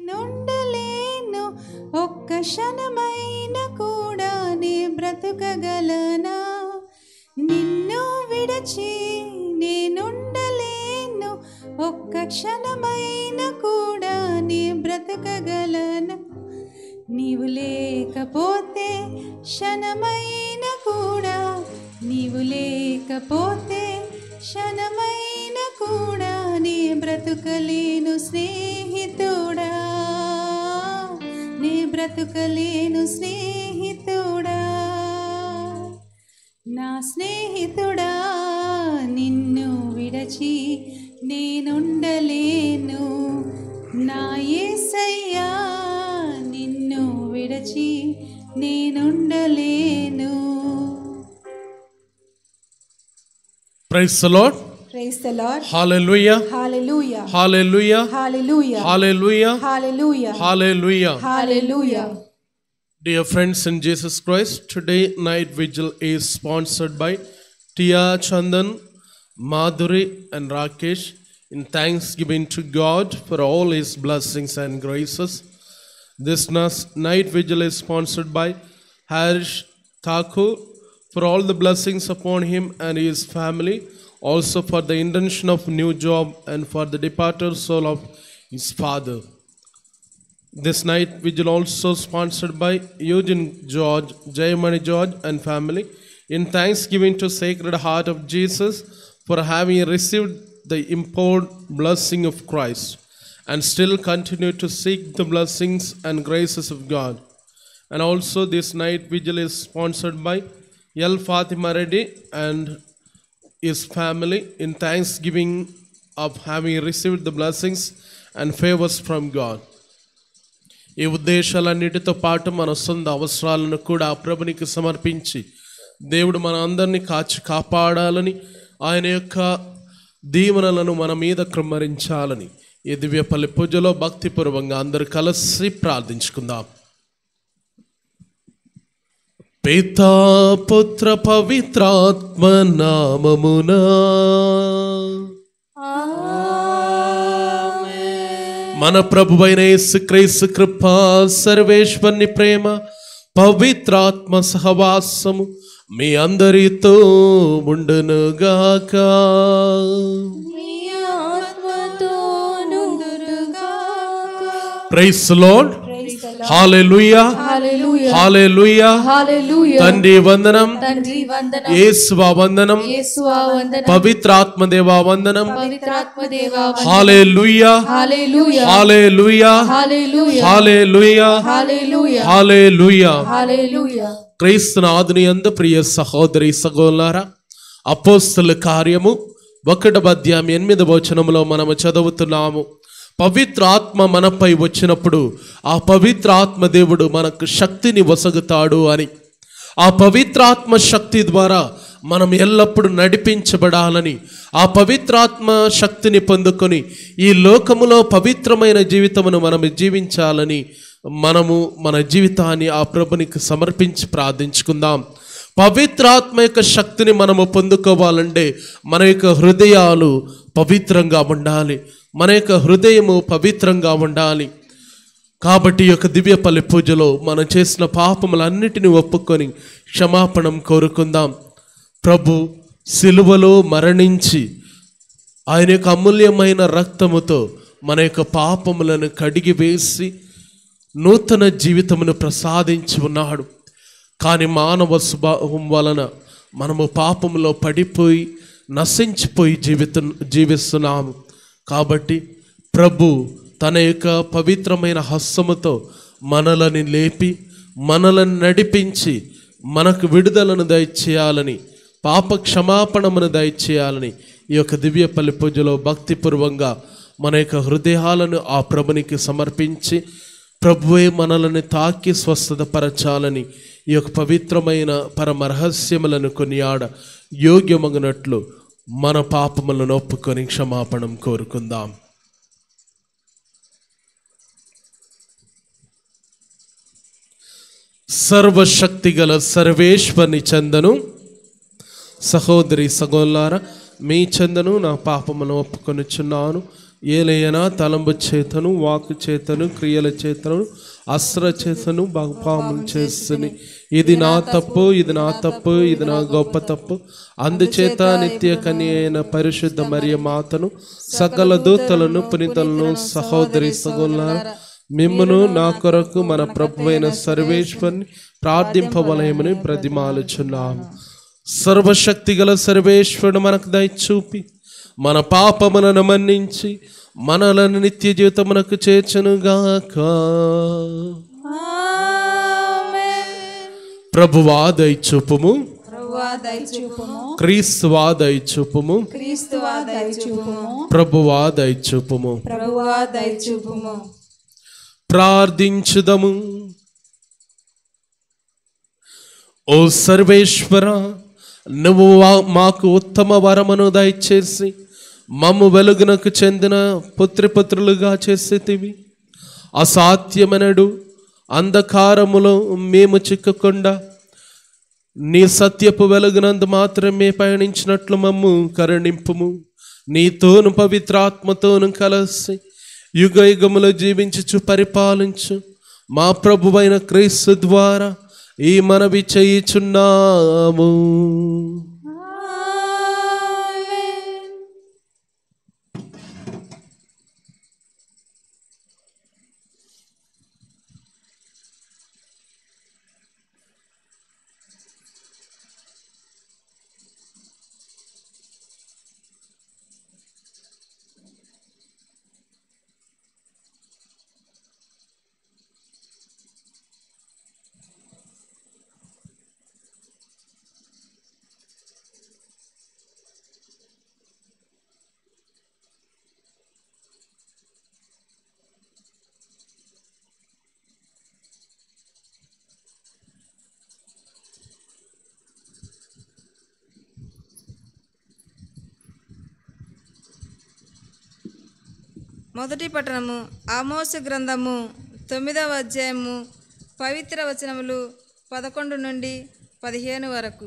నుండలేను ఒక్క క్షణమైన కూడా నే బ్రతుకగలనా నిన్ను విడచి నేనుండలేను ఒక్క క్షణమైన కూడా నే బ్రతకగలనా నీవు లేకపోతే క్షణమైన కూడా నీవు లేకపోతే క్షణమైన కూడా నీ బ్రతుకలేను స్నేహితుడా నీ బ్రతుకలేను స్నేహితుడా నా స్నేహితుడా నిన్ను విడచి నేనుండలేను నా యేసయ్యా నిన్ను విడచి నేనుండలేను price lord Praise the Lord. Hallelujah Hallelujah. Hallelujah Hallelujah. Hallelujah Hallelujah. Hallelujah Hallelujah. Dear friends in Jesus Christ, today night vigil is sponsored by Tia Chandan, Madhuri, and Rakesh in thanksgiving to God for all His blessings and graces. This nas- night vigil is sponsored by Harish Thakur for all the blessings upon him and his family, also for the intention of new job and for the departed soul of his father. This night vigil also sponsored by Eugene George, Jayamani George and family in thanksgiving to Sacred Heart of Jesus for having received the import blessing of Christ and still continue to seek the blessings and graces of God. And also this night vigil is sponsored by Yal Fatima Reddy and his family in thanksgiving of having received the blessings and favors from God. ఈ ఉద్దేశాలన్నిటితో పాటు మన సొంత అవసరాలను కూడా ఆ ప్రభునికి సమర్పించి దేవుడు మన అందరినీ కాచి కాపాడాలని ఆయన యొక్క దీవెనలను మన మీద కృమ్మరించాలని ఈ దివ్యపల్లి పూజలో భక్తిపూర్వంగా అందరూ కలిసి ప్రార్థించుకుందాం పితా పుత్ర పవిత్రాత్మ నామమునా మన ప్రభువైన యేసుక్రీస్తు కృప సర్వేశ్వరుని ప్రేమ పవిత్రాత్మ సహవాసము మీ అందరితో ఉండునుగాక మీ ఆత్మతో నుందురుగాక. Price lord Praise the Lord. Hallelujah Hallelujah. Hallelujah Hallelujah. తండ్రి వందనం తండ్రి వందనం యేసువా వందనం యేసువా వందనం పవిత్రాత్మ దేవా వందనం పవిత్రాత్మ దేవా hallelujah hallelujah hallelujah hallelujah hallelujah hallelujah hallelujah hallelujah క్రీస్తునాథుని అందు ప్రియ సహోదరి సగోలారా అపోస్తుల కార్యము ఒకటవ అధ్యాయం ఎనిమిదవ వచనములో మనము చదువుతున్నాము పవిత్ర ఆత్మ మనపై వచ్చినప్పుడు ఆ పవిత్ర ఆత్మ దేవుడు మనకు శక్తిని వసగుతాడు అని ఆ పవిత్రాత్మ శక్తి ద్వారా మనం ఎల్లప్పుడూ నడిపించబడాలని ఆ పవిత్రాత్మ శక్తిని పొందుకొని ఈ లోకములో పవిత్రమైన జీవితమును మనం జీవించాలని మనము మన జీవితాన్ని ఆ ప్రభునికి సమర్పించి ప్రార్థించుకుందాం పవిత్రాత్మ యొక్క శక్తిని మనము పొందుకోవాలంటే మన యొక్క హృదయాలు పవిత్రంగా ఉండాలి మన యొక్క హృదయము పవిత్రంగా ఉండాలి కాబట్టి ఈ యొక్క దివ్యపల్లి పూజలో మనం చేసిన పాపములన్నిటిని ఒప్పుకొని క్షమాపణం కోరుకుందాం ప్రభు సిలువలో మరణించి ఆయన యొక్క అమూల్యమైన రక్తముతో మన యొక్క పాపములను కడిగి వేసి నూతన జీవితమును ప్రసాదించి ఉన్నాడు కానీ మానవ స్వభావం వలన మనము పాపములో పడిపోయి నశించిపోయి జీవిత జీవిస్తున్నాము కాబట్టి ప్రభు తన యొక్క పవిత్రమైన హస్తముతో మనలని లేపి మనలను నడిపించి మనకు విడుదలను దయచేయాలని పాప క్షమాపణమును దయచేయాలని ఈ యొక్క దివ్యపల్లి పూజలో భక్తిపూర్వంగా మన యొక్క హృదయాలను ఆ ప్రభునికి సమర్పించి ప్రభువే మనలను తాకి స్వస్థత పరచాలని ఈ యొక్క పవిత్రమైన పరమ రహస్యములను కొనియాడ యోగ్యమగినట్లు మన పాపములను ఒప్పుకొని క్షమాపణం కోరుకుందాం సర్వశక్తి గల సర్వేశ్వరుని చందను సహోదరి సగోలార మీ చందను నా పాపమును ఒప్పుకొనుచున్నాను ఏలైనా తలంబు చేతను వాకు చేతను క్రియల చేతను అస్త్ర చేతను పాపం చేస్తుంది ఇది నా తప్పు ఇది నా తప్పు ఇది నా గొప్ప తప్పు అందుచేత నిత్య కన్య అయిన పరిశుద్ధ మరియ మాతను సకల దూతలను పునీతలను సహోదరి సగోలారా మిమ్మును నా కొరకు మన ప్రభు అయిన సర్వేశ్వరిని ప్రార్థింపవలయమని ప్రతిమాలుచున్నాము సర్వశక్తి గల సర్వేశ్వరుడు మనకు దయచూపి మన పాపములను మన్నించి మనలను నిత్య జీవితమునకు చేర్చునుగాక ప్రభువా దయచూపుము ప్రభువా దయచూపుము క్రీస్తువా దయచూపుము క్రీస్తువా దయచూపుము ప్రభువా దయచూపుము ప్రభువా దయచూపుము ప్రార్థించుదము ఓ సర్వేశ్వర నువ్వు వా- మాకు ఉత్తమ వరమును దయచేసి మమ్ము వెలుగునకు చెందిన పుత్రిపుత్రులుగా చేసేటివి అసాధ్యమనడు అంధకారములో మేము చిక్కకుండా నీ సత్యపు వెలుగునందు మాత్రమే పయనించినట్లు మమ్ము కరుణింపుము నీతోను పవిత్రాత్మతోను కలిసి యుగ యుగములో జీవించుచు పరిపాలించు మా ప్రభువైన క్రీస్తు ద్వారా ఈ మనవి చేయుచున్నాము మొదటి పట్టణము ఆమోసు గ్రంథము తొమ్మిదవ అధ్యాయము పవిత్ర వచనములు పదకొండు నుండి పదిహేను వరకు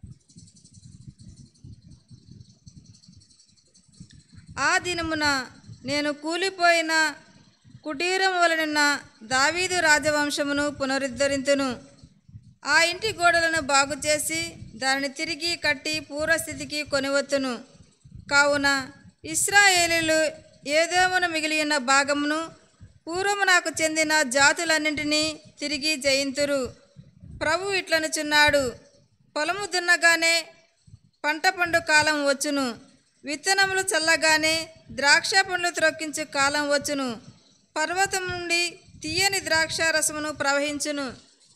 ఆ దినమున నేను కూలిపోయిన కుటీరం వలనున్న దావీదు రాజవంశమును పునరుద్ధరింతును ఆ ఇంటి గోడలను బాగు చేసి దానిని తిరిగి కట్టి పూర్వస్థితికి కొనివత్తును కావున ఇస్రాయేలీలు ఏదేమను మిగిలి ఉన్న భాగమును పూర్వము నాకు చెందిన జాతులన్నింటినీ తిరిగి జయింతురు ప్రభు ఇట్లనుచున్నాడు పొలము దున్నగానే పంట పండు కాలం వచ్చును విత్తనములు చల్లగానే ద్రాక్ష పండ్లు త్రొక్కించు కాలం వచ్చును పర్వతం నుండి తీయని ద్రాక్ష రసమును ప్రవహించును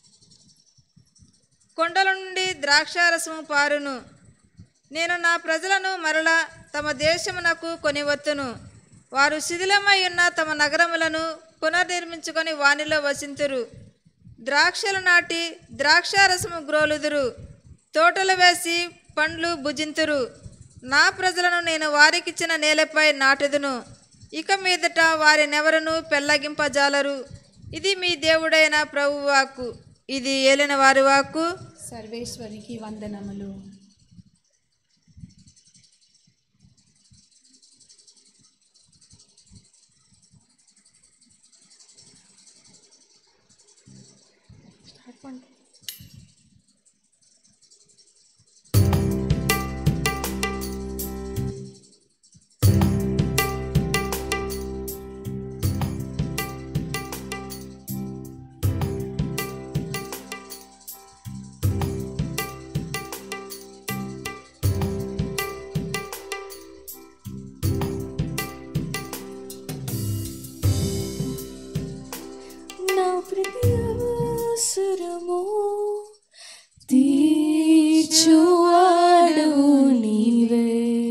కొండల నుండి ద్రాక్షారసము పారును నేను నా ప్రజలను మరలా తమ దేశమునకు కొనివత్తును వారు శిథిలమై ఉన్న తమ నగరములను పునర్నిర్మించుకొని వానిలో వసింతురు ద్రాక్షలు నాటి ద్రాక్షారసము గ్రోలుదురు తోటలు వేసి పండ్లు భుజింతురు నా ప్రజలను నేను వారికిచ్చిన నేలపై నాటెదును ఇక మీదట వారినెవరను పెళ్ళగింపజాలరు ఇది మీ దేవుడైన ప్రభు వాక్కు ఇది ఏలిన వారి వాక్కు సర్వేశ్వరికి వందనములు నా ప్రతి అవసరము తీర్చువాడు నీవే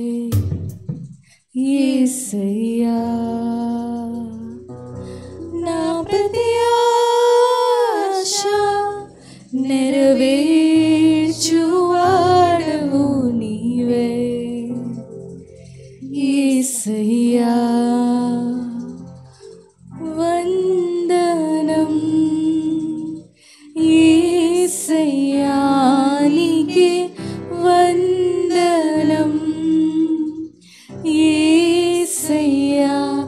యేసయ్యా నా ప్రతి ఆశ నెరవేర్చువాడు నీవే యేసయ్యా వందనం ఏసయ్యానికి వందనం ఏసయ్యా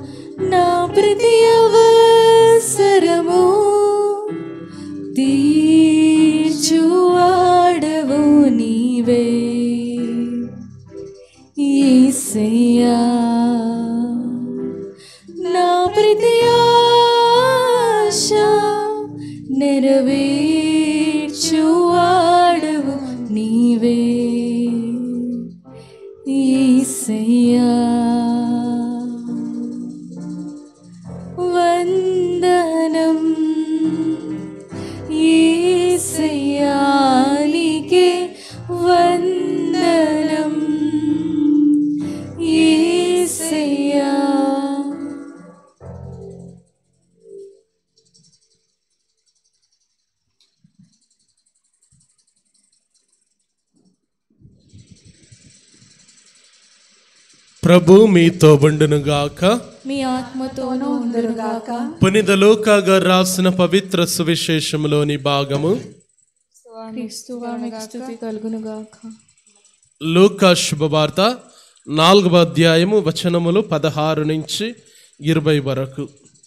ప్రభు మీతో బండునుగాక మీ ఆత్మతోనూ ఉండునుగాక పునిత లూకా గారు రాసిన పవిత్ర సువిశేషములోని భాగము క్రీస్తువా మీకు స్థుతి కలుగునుగాక లూకా శుభవార్త నాలుగవ అధ్యాయము వచనములు పదహారు నుంచి ఇరవై వరకు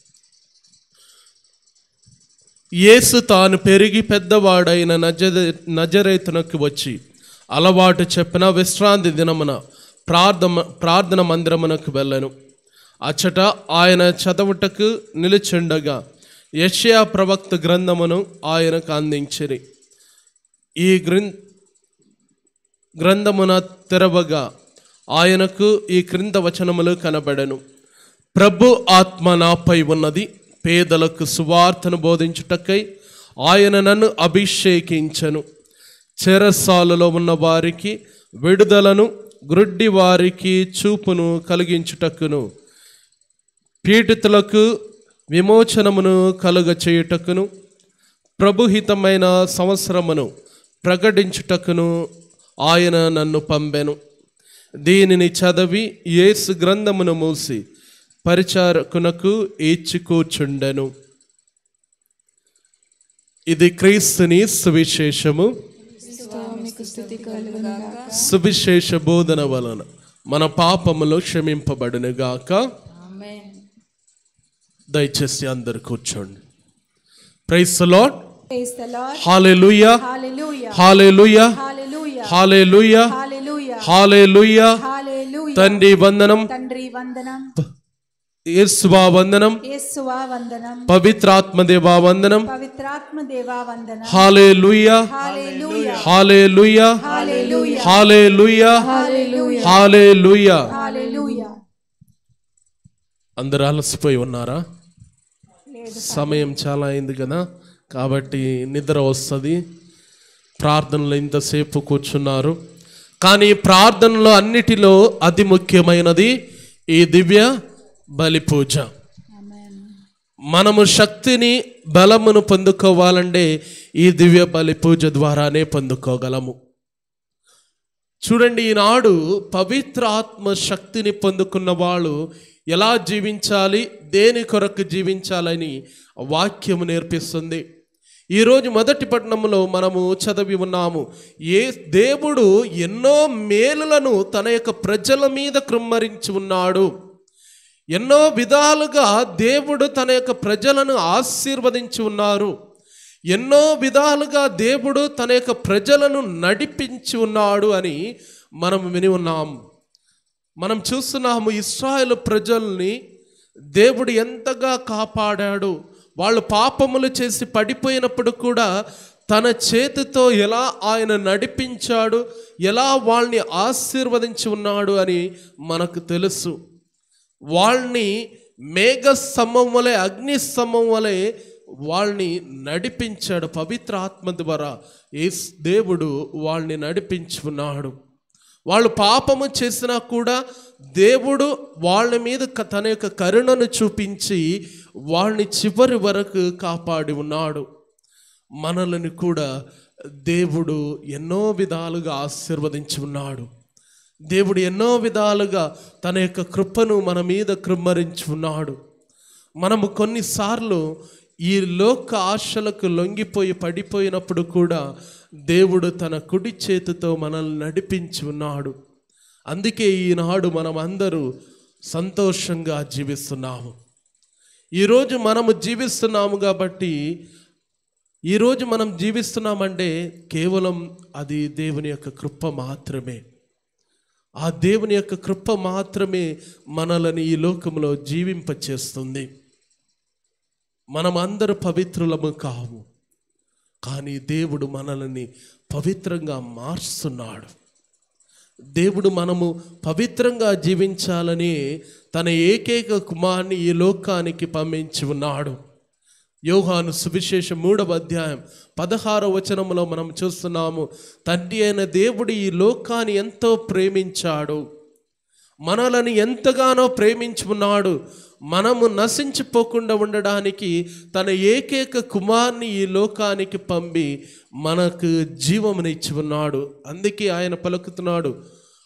యేసు తాను పెరిగి పెద్దవాడైన నజర నజరేతునకు వచ్చి అలవాటు చెప్పిన విశ్రాంతి దినమున ప్రార్థన ప్రార్థన మందిరమునకు వెళ్ళను అచ్చట ఆయన చదవుటకు నిలుచుండగా యెషయా ప్రవక్త గ్రంథమును ఆయనకు అందించిరి ఈ గ్రం గ్రంథమున తెరవగా ఆయనకు ఈ క్రింద వచనములు కనబడెను ప్రభు ఆత్మ నాపై ఉన్నది పేదలకు సువార్తను బోధించుటకై ఆయన నన్ను అభిషేకించను చెరసాలలో ఉన్న వారికి విడుదలను గ్రుడ్డి వారికి చూపును కలిగించుటకును పీడితులకు విమోచనమును కలుగ చేయుటకును ప్రభుహితమైన సంవత్సరమును ప్రకటించుటకును ఆయన నన్ను పంపెను దీనిని చదివి యేసు గ్రంథమును మూసి పరిచారకునకు ఈడ్చి కూర్చుండెను ఇది క్రీస్తుని సువిశేషము మీకు స్థుతి కలుగునుగాక సువిశేష బోధన వలన మన పాపములు క్షమింపబడునుగాక దయచేసి అందరు కూర్చోండి price Lord Praise the Lord. Hallelujah Hallelujah. Hallelujah Hallelujah. Hallelujah Hallelujah. Hallelujah Hallelujah. తండ్రి వందనం తండ్రి వందనం యేసువా వందనం యేసువా వందనం పవిత్రాత్మదేవా వందనం పవిత్రాత్మ దేవా వందనం hallelujah Hallelujah. Hallelujah Hallelujah. Hallelujah Hallelujah. Hallelujah Hallelujah. అందరు అలసిపోయి ఉన్నారా సమయం చాలా అయింది కదా కాబట్టి నిద్ర వస్తుంది ప్రార్థనలో ఇంతసేపు కూర్చున్నారు కానీ ప్రార్థనలో అన్నిటిలో అతి ముఖ్యమైనది ఈ దివ్య బలి పూజ మనము శక్తిని బలమును పొందుకోవాలంటే ఈ దివ్య బలి పూజ ద్వారానే పొందుకోగలము చూడండి ఈనాడు పవిత్ర ఆత్మ శక్తిని పొందుకున్న వాళ్ళు ఎలా జీవించాలి దేని కొరకు జీవించాలని వాక్యము నేర్పిస్తుంది ఈరోజు మొదటి పట్టణంలో మనము చదివి ఉన్నాము ఏ దేవుడు ఎన్నో మేలులను తన యొక్క ప్రజల మీద కృమ్మరించి ఉన్నాడు ఎన్నో విధాలుగా దేవుడు తన యొక్క ప్రజలను ఆశీర్వదించి ఉన్నారు ఎన్నో విధాలుగా దేవుడు తన యొక్క ప్రజలను నడిపించి ఉన్నాడు అని మనం విని ఉన్నాం మనం చూస్తున్నాము ఇస్రాయేల్ ప్రజల్ని దేవుడు ఎంతగా కాపాడాడు వాళ్ళు పాపములు చేసి పడిపోయినప్పుడు కూడా తన చేతితో ఎలా ఆయన నడిపించాడు ఎలా వాళ్ళని ఆశీర్వదించి ఉన్నాడు అని మనకు తెలుసు వాళ్ళని మేఘ స్తంభం వలె అగ్ని స్తంభం వలె వాళ్ళని నడిపించాడు పవిత్ర ఆత్మ ద్వారా ఏ దేవుడు వాళ్ళని నడిపించున్నాడు వాళ్ళు పాపము చేసినా కూడా దేవుడు వాళ్ళ మీద క- తన యొక్క కరుణను చూపించి వాళ్ళని చివరి వరకు కాపాడి ఉన్నాడు మనల్ని కూడా దేవుడు ఎన్నో విధాలుగా ఆశీర్వదించి ఉన్నాడు దేవుడు ఎన్నో విధాలుగా తన యొక్క కృపను మన మీద కృమ్మరించి ఉన్నాడు మనము కొన్నిసార్లు ఈ లోక ఆశలకు లొంగిపోయి పడిపోయినప్పుడు కూడా దేవుడు తన కుడి చేతితో మనల్ని నడిపించి ఉన్నాడు అందుకే ఈనాడు మనం అందరూ సంతోషంగా జీవిస్తున్నాము ఈరోజు మనము జీవిస్తున్నాము కాబట్టి ఈరోజు మనం జీవిస్తున్నామంటే కేవలం అది దేవుని యొక్క కృప మాత్రమే ఆ దేవుని యొక్క కృప మాత్రమే మనల్ని ఈ లోకంలో జీవింపచేస్తుంది మనం అందరూ పవిత్రులము కావు కానీ దేవుడు మనల్ని పవిత్రంగా మార్చుతున్నాడు దేవుడు మనము పవిత్రంగా జీవించాలని తన ఏకైక కుమార్ని ఈ లోకానికి పంపించి ఉన్నాడు యోహాను సువిశేష మూడవ అధ్యాయం పదహారవ వచనములో మనం చూస్తున్నాము తండ్రి అయిన దేవుడు ఈ లోకాన్ని ఎంతో ప్రేమించాడు మనలను ఎంతగానో ప్రేమించున్నాడు మనము నశించిపోకుండా ఉండడానికి తన ఏకైక కుమార్ని ఈ లోకానికి పంపి మనకు జీవమునిచ్చి ఉన్నాడు అందుకే ఆయన పలుకుతున్నాడు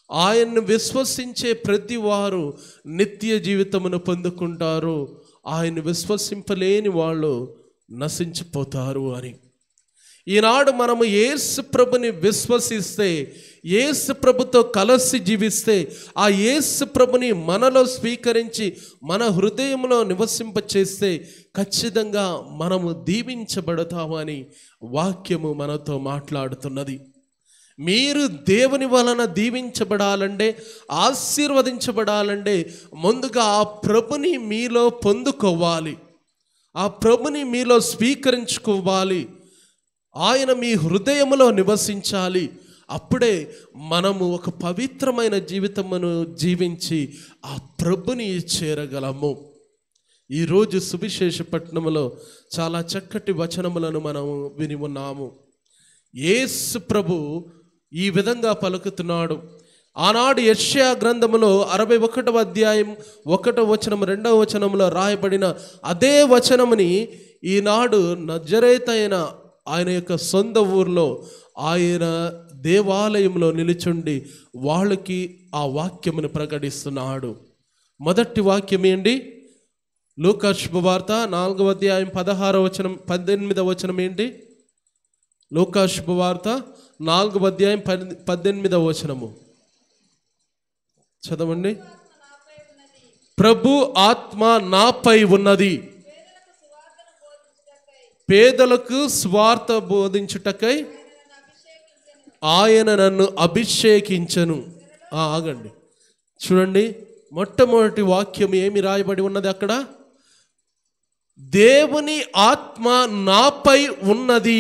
ఆయన్ను విశ్వసించే ప్రతి వారు నిత్య జీవితమును పొందుకుంటారు ఆయన విశ్వసింపలేని వాళ్ళు నశించిపోతారు అని ఈనాడు మనము యేసు ప్రభుని విశ్వసిస్తే యేసు ప్రభుతో కలసి జీవిస్తే ఆ యేసు ప్రభుని మనలో స్వీకరించి మన హృదయంలో నివసింపచేస్తే ఖచ్చితంగా మనము దీవించబడతామని వాక్యము మనతో మాట్లాడుతున్నది మీరు దేవుని వలన దీవించబడాలంటే ఆశీర్వదించబడాలంటే ముందుగా ఆ ప్రభుని మీలో పొందుకోవాలి ఆ ప్రభుని మీలో స్వీకరించుకోవాలి ఆయన మీ హృదయములో నివసించాలి అప్పుడే మనము ఒక పవిత్రమైన జీవితమును జీవించి ఆ ప్రభుని చేరగలము ఈరోజు సువిశేష పట్టణంలో చాలా చక్కటి వచనములను మనము విని ఉన్నాము యేసు ప్రభు ఈ విధంగా పలుకుతున్నాడు ఆనాడు యెషయా గ్రంథములో అరవై ఒకటవ అధ్యాయం ఒకటో వచనం రెండవ వచనంలో రాయబడిన అదే వచనముని ఈనాడు నజరేతైన ఆయన యొక్క సొంత ఊర్లో ఆయన దేవాలయంలో నిలుచుండి వాళ్ళకి ఆ వాక్యమును ప్రకటిస్తున్నాడు మొదటి వాక్యం ఏంటి లూకా శుభవార్త నాలుగవ అధ్యాయం పదహారవ వచనం పద్దెనిమిదవ వచనం ఏంటి లూకా శుభవార్త నాలుగవ అధ్యాయం పద్ పద్దెనిమిదవ వచనము చదవండి ప్రభు ఆత్మ నాపై ఉన్నది పేదలకు స్వార్థ బోధించుటకై ఆయన నన్ను అభిషేకించను ఆ, ఆగండి చూడండి మొట్టమొదటి వాక్యం ఏమి రాయబడి ఉన్నది అక్కడ దేవుని ఆత్మ నాపై ఉన్నది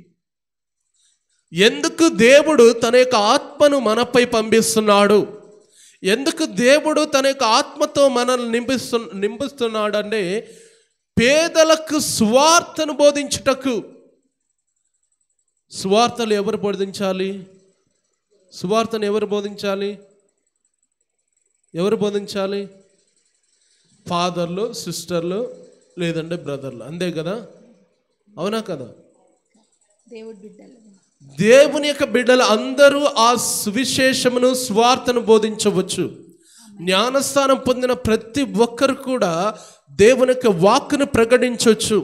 ఎందుకు దేవుడు తన యొక్క ఆత్మను మనపై పంపిస్తున్నాడు ఎందుకు దేవుడు తన యొక్క ఆత్మతో మనల్ని నింపిస్తు నింపిస్తున్నాడు అంటే పేదలకు స్వార్థను బోధించుటకు సువార్తలు ఎవరు బోధించాలి సువార్తను ఎవరు బోధించాలి ఎవరు బోధించాలి ఫాదర్లు సిస్టర్లు లేదంటే బ్రదర్లు అంతే కదా అవునా కదా దేవుని యొక్క బిడ్డలు అందరూ ఆ సువిశేషమును స్వార్థను బోధించవచ్చు జ్ఞానస్థానం పొందిన ప్రతి ఒక్కరు కూడా దేవుని యొక్క వాక్కును ప్రకటించవచ్చు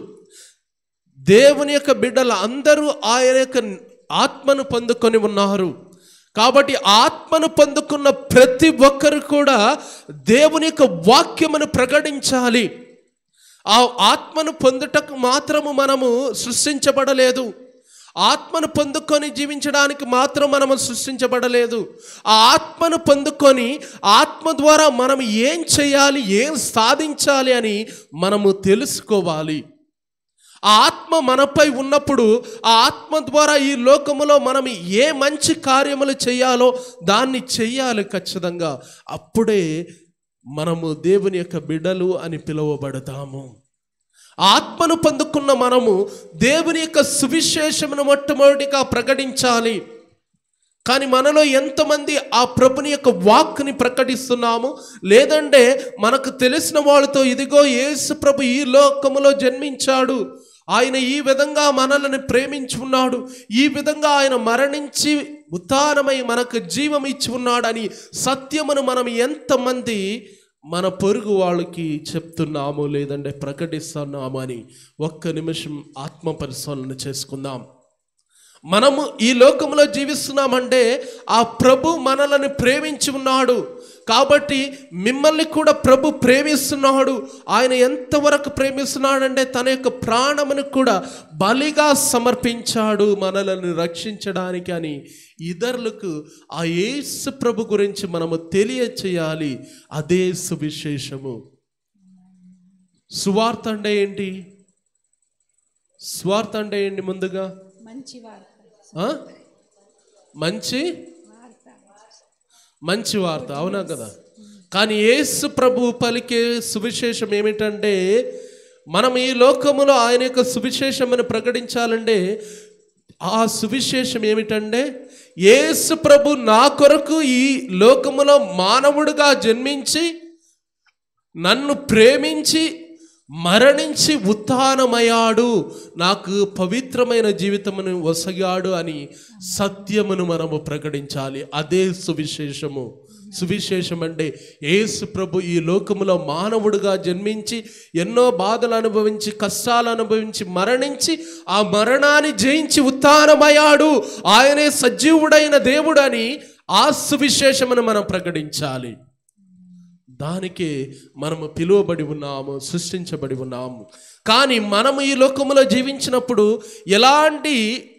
దేవుని యొక్క బిడ్డలు అందరూ ఆయన యొక్క ఆత్మను పొందుకొని ఉన్నారు కాబట్టి ఆత్మను పొందుకున్న ప్రతి ఒక్కరు కూడా దేవుని యొక్క వాక్యమును ప్రకటించాలి ఆ ఆత్మను పొందుటకు మాత్రము మనము సృష్టించబడలేదు ఆత్మను పొందుకొని జీవించడానికి మాత్రం మనము సృష్టించబడలేదు ఆ ఆత్మను పొందుకొని ఆత్మ ద్వారా మనం ఏం చేయాలి ఏం సాధించాలి అని మనము తెలుసుకోవాలి ఆ ఆత్మ మనపై ఉన్నప్పుడు ఆ ఆత్మ ద్వారా ఈ లోకములో మనం ఏ మంచి కార్యములు చేయాలో దాన్ని చెయ్యాలి ఖచ్చితంగా అప్పుడే మనము దేవుని యొక్క బిడ్డలు అని పిలువబడతాము ఆత్మను పొందుకున్న మనము దేవుని యొక్క సువిశేషమును మొట్టమొదటిగా ప్రకటించాలి కానీ మనలో ఎంతమంది ఆ ప్రభుని యొక్క వాక్ని ప్రకటిస్తున్నాము లేదంటే మనకు తెలిసిన వాళ్ళతో ఇదిగో యేసు ప్రభు ఈ లోకములో జన్మించాడు ఆయన ఈ విధంగా మనల్ని ప్రేమించున్నాడు ఈ విధంగా ఆయన మరణించి ఉత్తానమై మనకు జీవం ఇచ్చి ఉన్నాడని సత్యమును మనం ఎంతమంది మన పొరుగు వాళ్ళకి చెప్తున్నాము లేదంటే ప్రకటిస్తున్నాము అని ఒక్క నిమిషం ఆత్మ పరిశీలన చేసుకుందాం మనము ఈ లోకంలో జీవిస్తున్నామంటే ఆ ప్రభు మనలను ప్రేమించి ఉన్నాడు కాబట్టి మిమ్మల్ని కూడా ప్రభు ప్రేమిస్తున్నాడు ఆయన ఎంతవరకు ప్రేమిస్తున్నాడంటే తన యొక్క ప్రాణమును కూడా బలిగా సమర్పించాడు మనలను రక్షించడానికి అని ఇతరులకు ఆ యేసు ప్రభు గురించి మనము తెలియచేయాలి అదే సువిశేషము సువార్త అంటే ఏంటి స్వార్థ అంటే ఏంటి ముందుగా ఆ? మంచి మంచి వార్త అవునా కదా కానీ యేసు ప్రభు పలికే సువిశేషం ఏమిటంటే మనం ఈ లోకములో ఆయన యొక్క సువిశేషమని ప్రకటించాలంటే ఆ సువిశేషం ఏమిటంటే యేసు ప్రభు నా కొరకు ఈ లోకములో మానవుడిగా జన్మించి నన్ను ప్రేమించి మరణించి ఉత్థానమయ్యాడు నాకు పవిత్రమైన జీవితమును వసగాడు అని సత్యమును మనము ప్రకటించాలి అదే సువిశేషము సువిశేషం అంటే యేసు ప్రభు ఈ లోకములో మానవుడిగా జన్మించి ఎన్నో బాధలు అనుభవించి కష్టాలు అనుభవించి మరణించి ఆ మరణాన్ని జయించి ఉత్థానమయ్యాడు ఆయనే సజీవుడైన దేవుడు అని ఆ సువిశేషమును మనం ప్రకటించాలి దానికే మనము పిలువబడి ఉన్నాము సృష్టించబడి ఉన్నాము కానీ మనము ఈ లోకములో జీవించినప్పుడు ఎలాంటి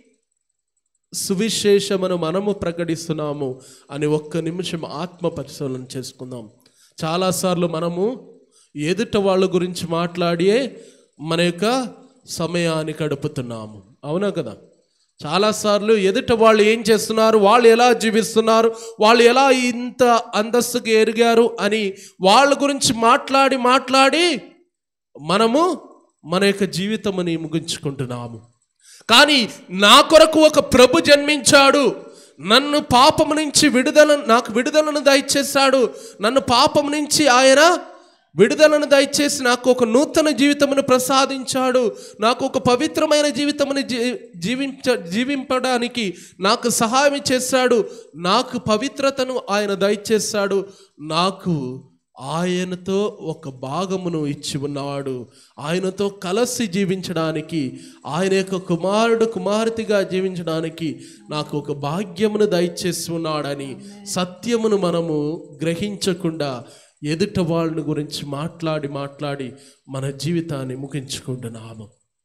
సువిశేషమును మనము ప్రకటిస్తున్నాము అని ఒక్క నిమిషం ఆత్మ పరిశీలన చేసుకుందాం చాలాసార్లు మనము ఎదుట వాళ్ళ గురించి మాట్లాడియే మన యొక్క సమయాన్ని గడుపుతున్నాము అవునా కదా చాలాసార్లు ఎదుట వాళ్ళు ఏం చేస్తున్నారు వాళ్ళు ఎలా జీవిస్తున్నారు వాళ్ళు ఎలా ఇంత అంతస్తుకు ఎరిగారు అని వాళ్ళ గురించి మాట్లాడి మాట్లాడి మనము మన యొక్క జీవితముని ముగించుకుంటున్నాము కానీ నా కొరకు ఒక ప్రభు జన్మించాడు నన్ను పాపము నుంచి విడుదల నాకు విడుదలను దయచేశాడు నన్ను పాపం నుంచి ఆయన విడుదలను దయచేసి నాకు ఒక నూతన జీవితమును ప్రసాదించాడు నాకు ఒక పవిత్రమైన జీవితమును జీ జీవించ జీవింపడానికి నాకు సహాయం చేశాడు నాకు పవిత్రతను ఆయన దయచేశాడు నాకు ఆయనతో ఒక భాగమును ఇచ్చి ఉన్నాడు ఆయనతో కలిసి జీవించడానికి ఆయన యొక్క కుమారుడు కుమార్తెగా జీవించడానికి నాకు ఒక భాగ్యమును దయచేసి ఉన్నాడని సత్యమును మనము గ్రహించకుండా ఎదుట వాళ్ళని గురించి మాట్లాడి మాట్లాడి మన జీవితాన్ని ముగించుకుంటున్నాము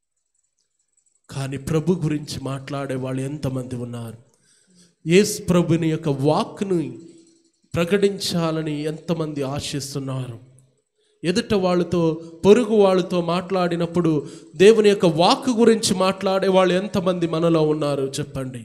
కానీ ప్రభు గురించి మాట్లాడే వాళ్ళు ఎంతమంది ఉన్నారు యేసు ప్రభుని యొక్క వాక్ను ప్రకటించాలని ఎంతమంది ఆశిస్తున్నారు ఎదుట వాళ్ళతో పొరుగు వాళ్ళతో మాట్లాడినప్పుడు దేవుని యొక్క వాక్కు గురించి మాట్లాడే వాళ్ళు ఎంతమంది మనలో ఉన్నారు చెప్పండి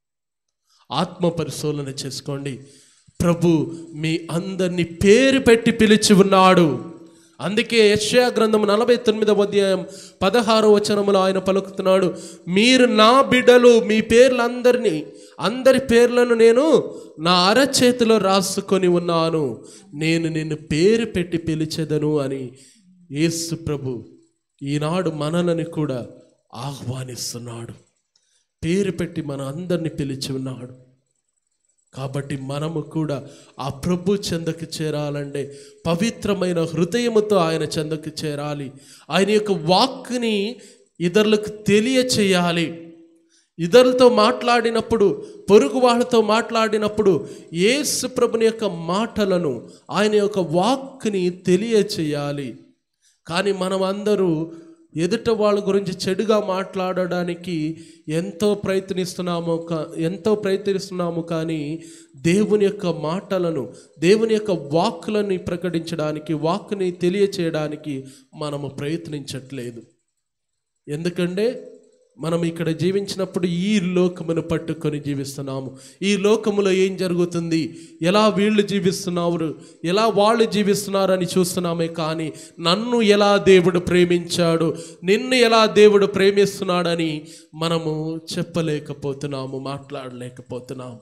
ఆత్మ పరిశోధన చేసుకోండి ప్రభు మీ అందరినీ పేరు పెట్టి పిలిచి ఉన్నాడు అందుకే యెషయా గ్రంథం నలభై తొమ్మిదవ అధ్యాయం పదహారో వచనములో ఆయన పలుకుతున్నాడు మీరు నా బిడ్డలు మీ పేర్లందరినీ అందరి పేర్లను నేను నా అరచేతిలో రాసుకొని ఉన్నాను నేను నిన్ను పేరు పెట్టి పిలిచెదను అని యేసు ప్రభు ఈనాడు మనలని కూడా ఆహ్వానిస్తున్నాడు పేరు పెట్టి మన అందరిని పిలిచి ఉన్నాడు కాబట్టి మనము కూడా ఆ ప్రభు చెందకు చేరాలంటే పవిత్రమైన హృదయముతో ఆయన చెందకు చేరాలి ఆయన యొక్క వాక్కుని ఇతరులకు తెలియచేయాలి ఇతరులతో మాట్లాడినప్పుడు పొరుగు వాళ్ళతో మాట్లాడినప్పుడు యేసు ప్రభుని యొక్క మాటలను ఆయన యొక్క వాక్కుని తెలియచేయాలి కానీ మనం అందరూ ఎదుట వాళ్ళ గురించి చెడుగా మాట్లాడడానికి ఎంతో ప్రయత్నిస్తున్నాము కా- ఎంతో ప్రయత్నిస్తున్నాము కానీ దేవుని యొక్క మాటలను దేవుని యొక్క వాక్కులని ప్రకటించడానికి వాక్కుని తెలియచేయడానికి మనము ప్రయత్నించట్లేదు ఎందుకంటే మనం ఇక్కడ జీవించినప్పుడు ఈ లోకమును పట్టుకొని జీవిస్తున్నాము ఈ లోకములో ఏం జరుగుతుంది ఎలా వీళ్ళు జీవిస్తున్నారు ఎలా వాళ్ళు జీవిస్తున్నారని చూస్తున్నామే కానీ నన్ను ఎలా దేవుడు ప్రేమించాడు నిన్ను ఎలా దేవుడు ప్రేమిస్తున్నాడని మనము చెప్పలేకపోతున్నాము మాట్లాడలేకపోతున్నాము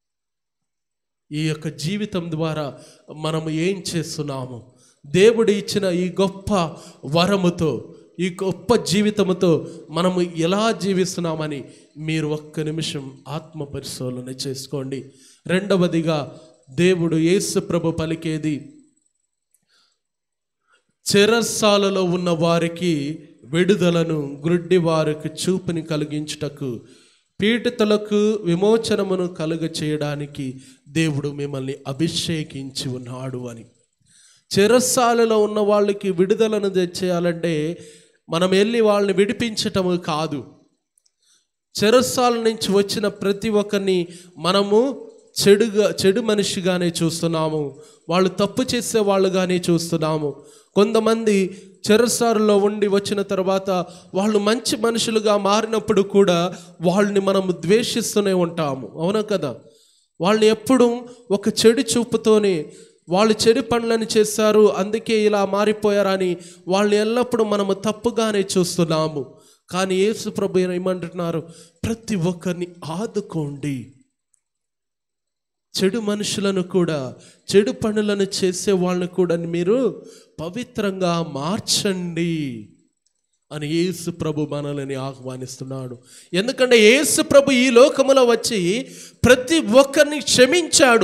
ఈ యొక్క జీవితం ద్వారా మనము ఏం చేస్తున్నాము దేవుడు ఇచ్చిన ఈ గొప్ప వరముతో ఈ గొప్ప జీవితముతో మనము ఎలా జీవిస్తున్నామని మీరు ఒక్క నిమిషం ఆత్మ పరిశోధన చేసుకోండి రెండవదిగా దేవుడు యేసు ప్రభు పలికేది చెరస్సాలలో ఉన్న వారికి విడుదలను గ్రుడ్డి వారికి చూపుని కలిగించుటకు పీడితులకు విమోచనమును కలుగ చేయడానికి దేవుడు మిమ్మల్ని అభిషేకించి ఉన్నాడు అని చెరస్సాలలో ఉన్న వాళ్ళకి విడుదలను తెచ్చేయాలంటే మనం వెళ్ళి వాళ్ళని విడిపించటము కాదు చెరస్సాల నుంచి వచ్చిన ప్రతి ఒక్కరిని మనము చెడుగా చెడు మనిషిగానే చూస్తున్నాము వాళ్ళు తప్పు చేసే వాళ్ళుగానే చూస్తున్నాము కొంతమంది చెరసారులో ఉండి వచ్చిన తర్వాత వాళ్ళు మంచి మనుషులుగా మారినప్పుడు కూడా వాళ్ళని మనము ద్వేషిస్తూనే ఉంటాము అవునా కదా వాళ్ళని ఎప్పుడు ఒక చెడు చూపుతోనే వాళ్ళు చెడు పనులను చేశారు అందుకే ఇలా మారిపోయారని వాళ్ళని ఎల్లప్పుడూ మనము తప్పుగానే చూస్తున్నాము కానీ యేసు ప్రభు ఏమంటున్నారు ప్రతి ఒక్కరిని ఆదుకోండి చెడు మనుషులను కూడా చెడు పనులను చేసే వాళ్ళని కూడా మీరు పవిత్రంగా మార్చండి అని యేసు ప్రభు మనల్ని ఆహ్వానిస్తున్నాడు ఎందుకంటే యేసు ప్రభు ఈ లోకములో వచ్చి ప్రతి ఒక్కరిని క్షమించాడు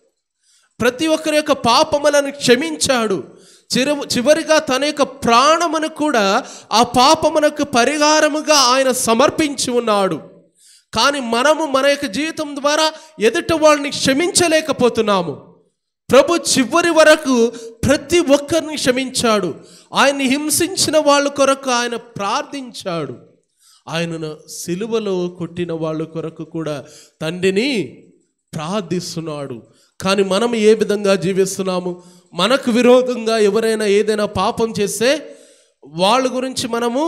ప్రతి ఒక్కరి యొక్క పాపములను క్షమించాడు చిరు చివరిగా తన యొక్క ప్రాణమును కూడా ఆ పాపమునకు పరిహారముగా ఆయన సమర్పించి ఉన్నాడు కానీ మనము మన యొక్క జీవితం ద్వారా ఎదుట వాళ్ళని క్షమించలేకపోతున్నాము ప్రభు చివరి వరకు ప్రతి ఒక్కరిని క్షమించాడు ఆయన్ని హింసించిన వాళ్ళ కొరకు ఆయన ప్రార్థించాడు ఆయనను సిలువలో కొట్టిన వాళ్ళ కొరకు కూడా తండ్రిని ప్రార్థిస్తున్నాడు కానీ మనం ఏ విధంగా జీవిస్తున్నాము మనకు విరోధంగా ఎవరైనా ఏదైనా పాపం చేస్తే వాళ్ళ గురించి మనము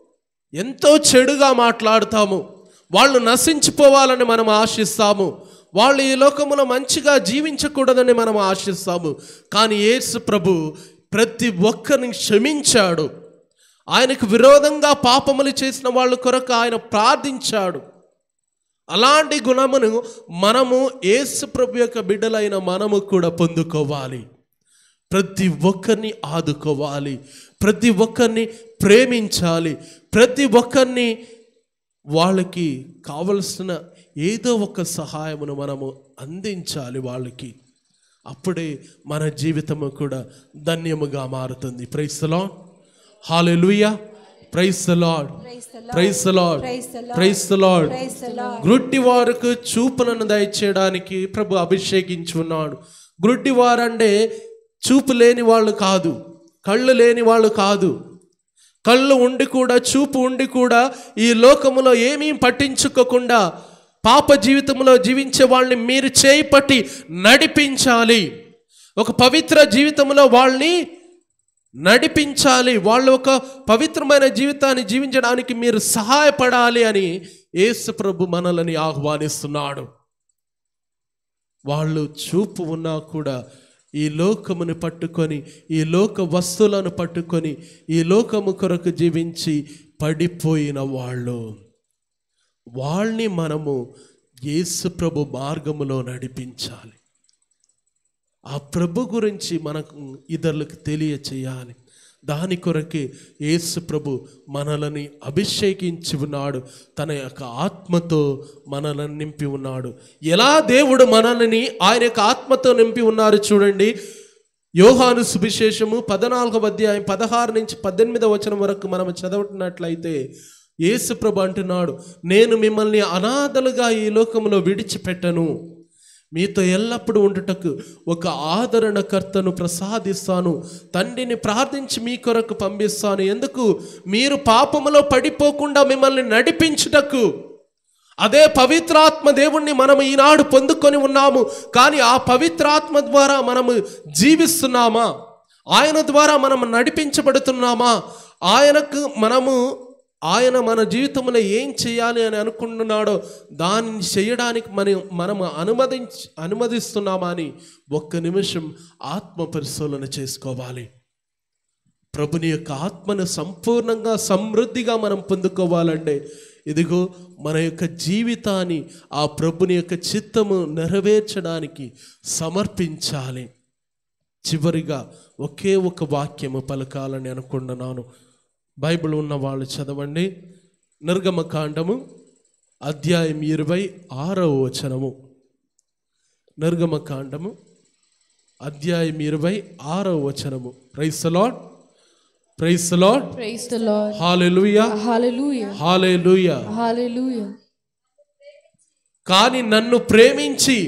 ఎంతో చెడుగా మాట్లాడతాము వాళ్ళు నశించిపోవాలని మనం ఆశిస్తాము వాళ్ళు ఈ లోకములో మంచిగా జీవించకూడదని మనం ఆశిస్తాము కానీ యేసు ప్రభు ప్రతి ఒక్కరిని క్షమించాడు ఆయనకు విరోధంగా పాపములు చేసిన వాళ్ళ కొరకు ఆయన ప్రార్థించాడు అలాంటి గుణమును మనము యేసు ప్రభు యొక్క బిడ్డలైన మనము కూడా పొందుకోవాలి ప్రతి ఒక్కరిని ఆదుకోవాలి ప్రతి ఒక్కరిని ప్రేమించాలి ప్రతి ఒక్కరిని వాళ్ళకి కావలసిన ఏదో ఒక సహాయమును మనము అందించాలి వాళ్ళకి అప్పుడే మన జీవితము కూడా ధన్యముగా మారుతుంది praise Lord hallelujah praise Lord praise Lord praise Lord గ్రుడ్డి వారికి చూపులను దయచేయడానికి ప్రభు అభిషేకించున్నాడు గ్రుడ్డి వారంటే చూపు లేని వాళ్ళు కాదు కళ్ళు లేని వాళ్ళు కాదు కళ్ళు ఉండి కూడా చూపు ఉండి కూడా ఈ లోకములో ఏమీ పట్టించుకోకుండా పాప జీవితంలో జీవించే వాళ్ళని మీరు చేయి పట్టి నడిపించాలి ఒక పవిత్ర జీవితంలో వాళ్ళని నడిపించాలి వాళ్ళు ఒక పవిత్రమైన జీవితాన్ని జీవించడానికి మీరు సహాయపడాలి అని యేసు ప్రభు మనల్ని ఆహ్వానిస్తున్నాడు వాళ్ళు చూపు ఉన్నా కూడా ఈ లోకమును పట్టుకొని ఈ లోక వస్తువులను పట్టుకొని ఈ లోకము కొరకు జీవించి పడిపోయిన వాళ్ళు వాళ్ళని మనము యేసు ప్రభు మార్గములో నడిపించాలి ఆ ప్రభు గురించి మనకు ఇతరులకు తెలియచేయాలి దాని కొరకే యేసు ప్రభు మనలని అభిషేకించి ఉన్నాడు తన యొక్క ఆత్మతో మనలను నింపి ఉన్నాడు ఎలా దేవుడు మనల్ని ఆయన యొక్క ఆత్మతో నింపి ఉన్నారు చూడండి యోహాను సువిశేషము పద్నాలుగవ అధ్యాయం పదహారు నుంచి పద్దెనిమిదవ వచనం వరకు మనం చదవటినట్లయితే యేసు ప్రభు అంటున్నాడు నేను మిమ్మల్ని అనాథలుగా ఈ లోకంలో విడిచిపెట్టను మీతో ఎల్లప్పుడూ ఉండుటకు ఒక ఆదరణకర్తను ప్రసాదిస్తాను తండ్రిని ప్రార్థించి మీ కొరకు పంపిస్తాను ఎందుకు మీరు పాపములో పడిపోకుండా మిమ్మల్ని నడిపించుటకు అదే పవిత్రాత్మ దేవుణ్ణి మనం ఈనాడు పొందుకొని ఉన్నాము కానీ ఆ పవిత్రాత్మ ద్వారా మనము జీవిస్తున్నామా ఆయన ద్వారా మనం నడిపించబడుతున్నామా ఆయనకు మనము ఆయన మన జీవితంలో ఏం చేయాలి అని అనుకుంటున్నాడో దానిని చేయడానికి మనం మనము అనుమతించి అనుమతిస్తున్నామా అని ఒక్క నిమిషం ఆత్మ పరిశీలన చేసుకోవాలి ప్రభుని యొక్క ఆత్మను సంపూర్ణంగా సమృద్ధిగా మనం పొందుకోవాలంటే ఇదిగో మన యొక్క జీవితాన్ని ఆ ప్రభుని యొక్క చిత్తము నెరవేర్చడానికి సమర్పించాలి చివరిగా ఒకే ఒక వాక్యము పలకాలని అనుకుంటున్నాను బైబిల్ ఉన్న వాళ్ళు చదవండి నిర్గమకాండము అధ్యాయం ఇరవై ఆరవ వచనము నిర్గమకాండము అధ్యాయం ఇరవై ఆరవ వచనము price Lord praise Lord Praise the Lord. Hallelujah Hallelujah. Hallelujah Hallelujah. కానీ నన్ను ప్రేమించి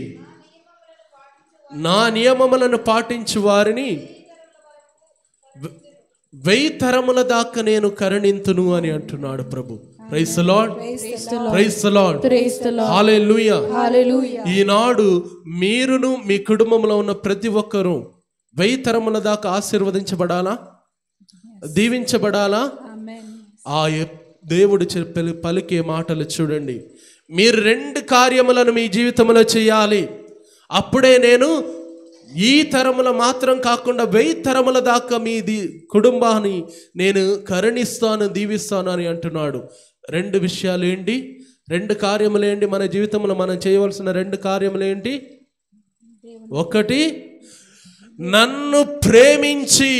నా నియమములను పాటించు వారిని వె- వెయ్యి తరముల దాకా నేను కరుణింతును అని అంటున్నాడు ప్రభు price Lord praise Lord Praise the Lord. Hallelujah Hallelujah. ఈనాడు మీరును మీ కుటుంబంలో ఉన్న ప్రతి ఒక్కరూ వెయ్యి తరముల దాకా ఆశీర్వదించబడాలా దీవించబడాలా ఆ ఎ- దేవుడు చెప్పే పలికే మాటలు చూడండి మీరు రెండు కార్యములను మీ జీవితంలో చేయాలి అప్పుడే నేను ఈ తరముల మాత్రం కాకుండా వెయ్యి తరముల దాకా మీ ది కుటుంబాన్ని నేను కరుణిస్తాను దీవిస్తాను అని అంటున్నాడు రెండు విషయాలు ఏంటి రెండు కార్యములు ఏంటి మన జీవితంలో మనం చేయవలసిన రెండు కార్యములు ఏంటి ఒకటి నన్ను ప్రేమించి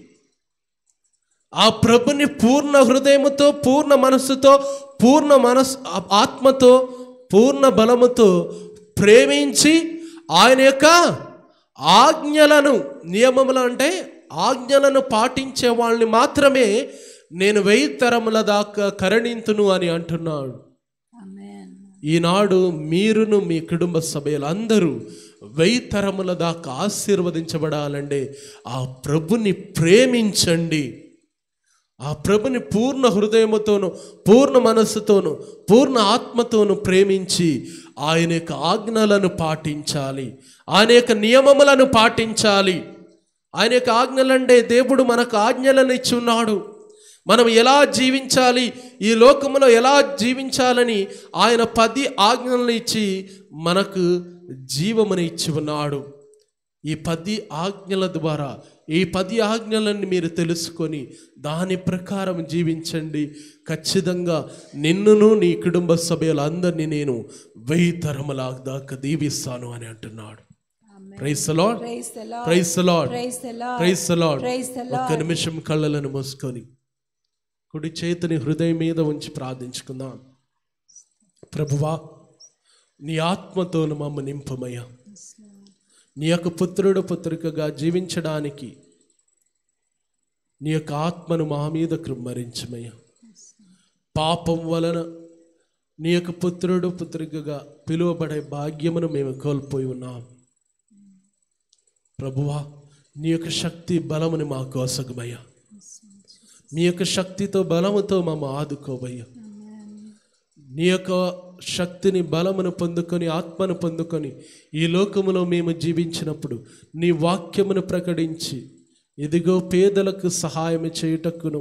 ఆ ప్రభుని పూర్ణ హృదయముతో పూర్ణ మనస్సుతో పూర్ణ మనస్ ఆత్మతో పూర్ణ బలముతో ప్రేమించి ఆయన యొక్క ఆజ్ఞలను నియమములు అంటే ఆజ్ఞలను పాటించే వాళ్ళని మాత్రమే నేను వెయ్యి తరముల దాకా కరుణింతును అని అంటున్నాడు ఈనాడు మీరును మీ కుటుంబ సభ్యులు అందరూ వెయ్యి తరముల దాకా ఆశీర్వదించబడాలంటే ఆ ప్రభుని ప్రేమించండి ఆ ప్రభుని పూర్ణ హృదయముతోను పూర్ణ మనస్సుతోను పూర్ణ ఆత్మతోను ప్రేమించి ఆయన యొక్క ఆజ్ఞలను పాటించాలి ఆయన యొక్క నియమములను పాటించాలి ఆయన యొక్క ఆజ్ఞలంటే దేవుడు మనకు ఆజ్ఞలను ఇచ్చి ఉన్నాడు మనం ఎలా జీవించాలి ఈ లోకములో ఎలా జీవించాలని ఆయన పది ఆజ్ఞలను ఇచ్చి మనకు జీవమును ఇచ్చి ఉన్నాడు ఈ పది ఆజ్ఞల ద్వారా ఈ పది ఆజ్ఞలను మీరు తెలుసుకొని దాని ప్రకారం జీవించండి ఖచ్చితంగా నిన్నును నీ కుటుంబ సభ్యులందరినీ నేను వెయ్యి తరముల దాకా దీవిస్తాను అని అంటున్నాడు praise Lord Praise the Lord. Praise Lord Praise the Lord. Praise Lord Praise the ఒక్క నిమిషం కళ్ళలను మూసుకొని కుడి చేతిని హృదయం మీద ఉంచి ప్రార్థించుకుందాం ప్రభువా నీ ఆత్మతోను మమ్మ నింపమయ్యా నీ యొక్క పుత్రుడు పుత్రికగా జీవించడానికి నీ యొక్క ఆత్మను మా మీద కృమ్మరించమయ్యా పాపం వలన నీ యొక్క పుత్రుడు పుత్రికగా పిలువబడే భాగ్యమును మేము కోల్పోయి ఉన్నాం ప్రభువా నీ యొక్క శక్తి బలముని మాకు అసగమయ్యా మీ యొక్క శక్తితో బలముతో మమ్మ ఆదుకోవయ్యా నీ యొక్క శక్తిని బలమును పొందుకొని ఆత్మను పొందుకొని ఈ లోకములో మేము జీవించినప్పుడు నీ వాక్యమును ప్రకటించి ఇదిగో పేదలకు సహాయం చేయుటకును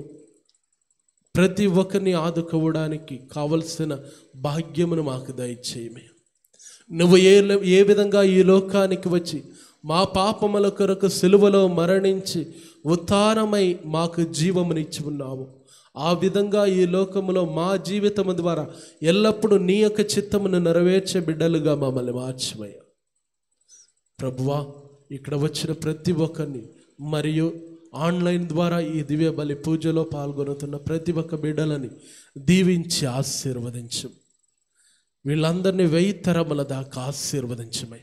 ప్రతి ఒక్కరిని ఆదుకోవడానికి కావలసిన భాగ్యమును మాకు దయచేయమే నువ్వు ఏ ఏ విధంగా ఈ లోకానికి వచ్చి మా పాపముల కొరకు సిలువలో మరణించి ఉత్తానమై మాకు జీవమునిచ్చి ఉన్నావు ఆ విధంగా ఈ లోకములో మా జీవితము ద్వారా ఎల్లప్పుడూ నీ యొక్క చిత్తమును నెరవేర్చే బిడ్డలుగా మమ్మల్ని మార్చమయ్యా ప్రభువా ఇక్కడ వచ్చిన ప్రతి ఒక్కరిని మరియు ఆన్లైన్ ద్వారా ఈ దివ్య బలి పూజలో పాల్గొనుతున్న ప్రతి ఒక్క బిడ్డలని దీవించి ఆశీర్వదించు వీళ్ళందరినీ వెయ్యి తరముల దాకా ఆశీర్వదించమై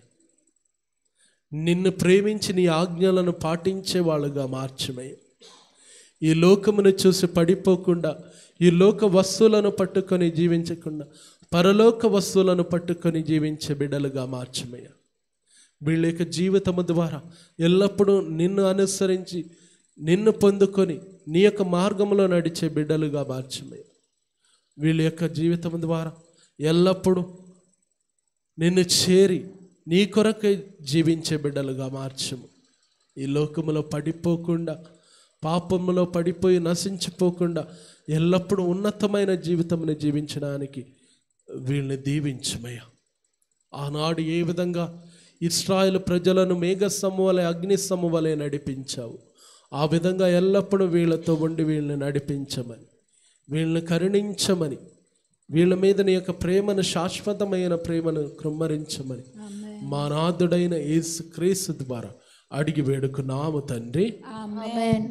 నిన్ను ప్రేమించి నీ ఆజ్ఞలను పాటించే వాళ్ళుగా మార్చమై ఈ లోకమును చూసి పడిపోకుండా ఈ లోక వస్తువులను పట్టుకొని జీవించకుండా పరలోక వస్తువులను పట్టుకొని జీవించే బిడ్డలుగా మార్చమయ్యా వీళ్ళ యొక్క జీవితము ద్వారా ఎల్లప్పుడూ నిన్ను అనుసరించి నిన్ను పొందుకొని నీ యొక్క మార్గంలో నడిచే బిడ్డలుగా మార్చమయ్యా వీళ్ళ యొక్క జీవితం ద్వారా ఎల్లప్పుడూ నిన్ను చేరి నీ కొరకై జీవించే బిడ్డలుగా మార్చము ఈ లోకములో పడిపోకుండా పాపములో పడిపోయి నశించిపోకుండా ఎల్లప్పుడూ ఉన్నతమైన జీవితమును జీవించడానికి వీళ్ళని దీవించమయ్యా ఆనాడు ఏ విధంగా ఇస్రాయేల్ ప్రజలను మేఘస్సము వలె అగ్నిస్సము వలె నడిపించావు ఆ విధంగా ఎల్లప్పుడూ వీళ్ళతో ఉండి వీళ్ళని నడిపించమని వీళ్ళని కరుణించమని వీళ్ళ మీద నీ యొక్క ప్రేమను శాశ్వతమైన ప్రేమను కృమ్మరించమని మా నాథుడైన యేసు క్రీస్తు ద్వారా అడిగి వేడుకున్నాము తండ్రి Amen.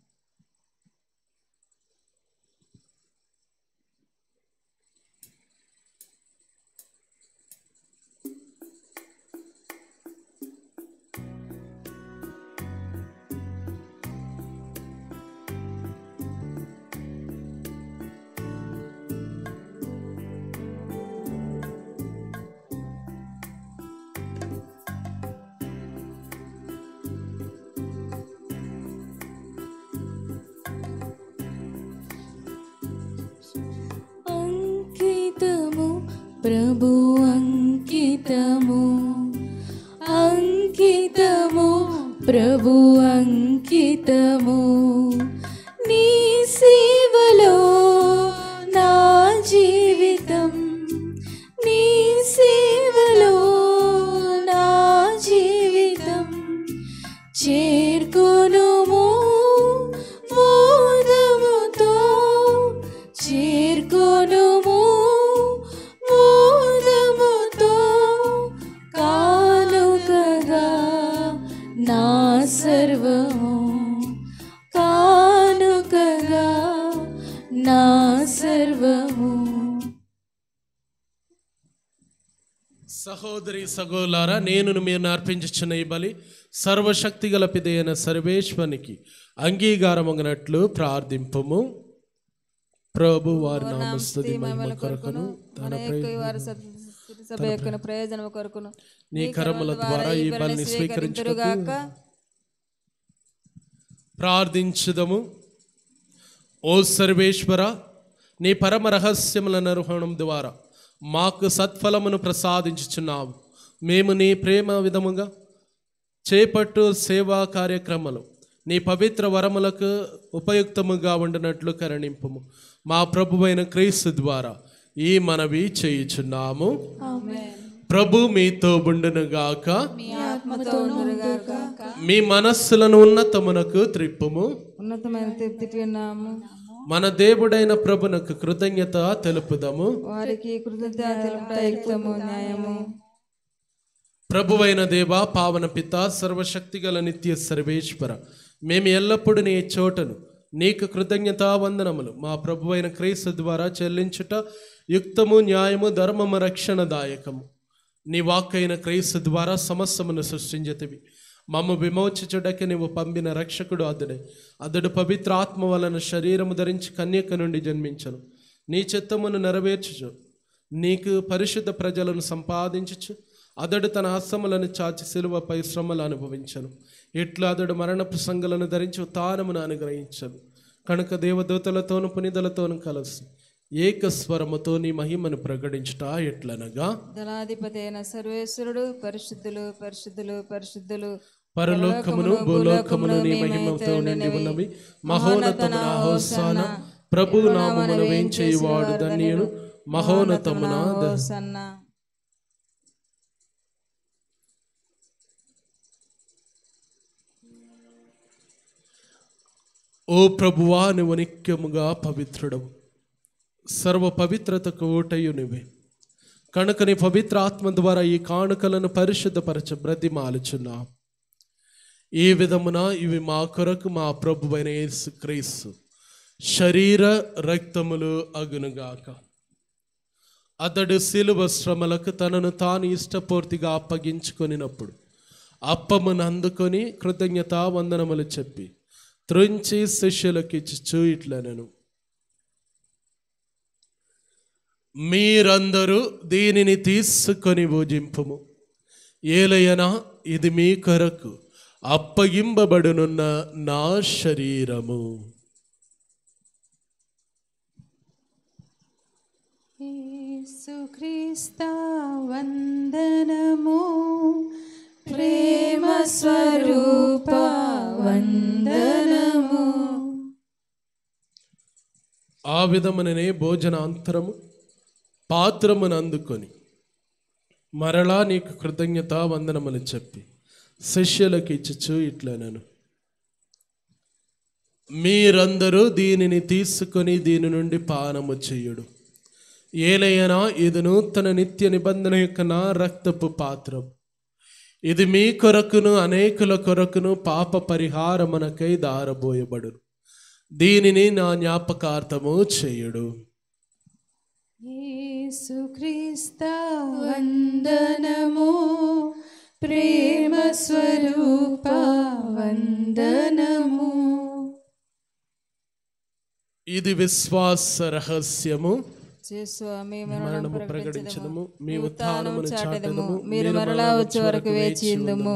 అంకితము ప్రభు అంకితము అంకితము ప్రభు అంకితము నీ సేవలో నా జీవితం నీ సేవలో నా జీవితం చేర్కొనుము మోదముతో చేర్కొనుము మోదముతో కానుకగా సర్వము కానుకగా నా సర్వము సహోదరి సగోలారా నేను మీరు అర్పించుచున్న ఈ బలి సర్వశక్తి గల పిదైన సర్వేశ్వనికి అంగీకారమగినట్లు ప్రార్థింపము ప్రభు వారి నామస్తుతి మహిమ కొరకును తన యొక్క వారి సత్- సభ యొక్క ప్రయోజనం కొరకును నీ కరముల ద్వారా ఈ బలిని స్వీకరించుగాక ప్రార్థించుదము ఓ సర్వేశ్వర నీ పరమ రహస్యముల నిర్వహణం ద్వారా మాకు సత్ఫలమును ప్రసాదించుచున్నావు మేము నీ ప్రేమ విధముగా చేపట్టు సేవా కార్యక్రమాలు నీ పవిత్ర వరములకు ఉపయుక్తముగా ఉండినట్లు కరుణింపుము మా ప్రభువైన క్రీస్తు ద్వారా ఈ మనవి చేయుచున్నాము ప్రభు మీతో ఉండునుగాక మీ మనస్సులను ఉన్నతమునకు త్రిప్పుము ఉన్నతమైన తృప్తి విన్నాము మన దేవుడైన ప్రభునకు కృతజ్ఞత తెలుపుదము వారికి కృతజ్ఞత తెలుపుట యుక్తము న్యాయము ప్రభువైన దేవ పావన పిత సర్వశక్తిగల నిత్య సర్వేశ్వర మేము ఎల్లప్పుడూ నీ చోటను నీకు కృతజ్ఞత వందనములు మా ప్రభువైన క్రీస్తు ద్వారా చెల్లించుట యుక్తము న్యాయము ధర్మము రక్షణదాయకము నీ వాక్కైన క్రీస్తు ద్వారా సమస్తమును సృష్టించతివి మమ్మ విమోచించుటకి నీవు పంపిన రక్షకుడు అతడే అతడు పవిత్ర ఆత్మ వలన శరీరము ధరించి కన్యక నుండి జన్మించను నీ చిత్తమును నెరవేర్చుచు నీకు పరిశుద్ధ ప్రజలను సంపాదించుచు అతడు తన హస్తములను చాచి సిలువపై శ్రమలు అనుభవించను ఇట్లా అతడు మరణ ప్రసంగులను ధరించి ఉత్తానమును అనుగ్రహించను కనుక దేవదూతలతోను పునిదలతోను కలసి ఏక స్వరముతో నీ మహిమను ప్రకటించుట ఎట్లనగా దళాధిపతి అయిన సర్వేశ్వరుడు పరిశుద్ధులు పరిశుద్ధులు పరిశుద్ధులు పరలోకమును భూలోకమును నీ మహిమతో నిండి ఉన్నవి మహోన్నతమున హోసాన ప్రభు నామమున వేంచేయువాడు ధన్యుడు మహోన్నతమున ద- సన్న ఓ ప్రభువా నువ్వు నిత్యముగా పవిత్రుడవు సర్వ పవిత్రతకు ఓటయు నువ్వే కనుక నీ పవిత్ర ఆత్మ ద్వారా ఈ కానుకలను పరిశుద్ధపరచ బ్రతిమాలుచున్నా ఈ విధమున ఇవి మా కొరకు మా ప్రభువైన యేసు క్రీస్తు శరీర రక్తములు అగునుగాక అతడు శిలువ శ్రమలకు తనను తాను ఇష్టపూర్తిగా అప్పగించుకొనినప్పుడు అప్పమును అందుకొని కృతజ్ఞత వందనములు చెప్పి త్రుంచి శిష్యులకు ఇచ్చి ఇట్లనను మీరందరూ దీనిని తీసుకొని భుజింపుము ఏలయనా ఇది మీ కొరకు అప్పగింపబడునున్న నా శరీరము యేసుక్రీస్త వందనము ప్రేమ స్వరూప వందనము ఆ విధముననే భోజనాంతరము పాత్రమును అందుకొని మరలా నీకు కృతజ్ఞత వందనములు చెప్పి శిష్యులకు ఇచ్చుచు ఇట్లనను మీరందరూ దీనిని తీసుకొని దీని నుండి పానము చేయుడు ఏలయనా ఇది నూతన నిత్య నిబంధన యొక్క నా రక్తపు పాత్రం ఇది మీ కొరకును అనేకుల కొరకును పాప పరిహారమునకై దారబోయబడును దీనిని నా జ్ఞాపకార్థము చేయుడు యేసుక్రీస్త వందనము ప్రేమ స్వరూప వందనము ఇది విశ్వాస రహస్యము స్వామి మరణము ప్రకటించదము మీ ఉత్థానమును చాటదము మీరు మరలా వచ్చే వరకు వేచి ఉందుము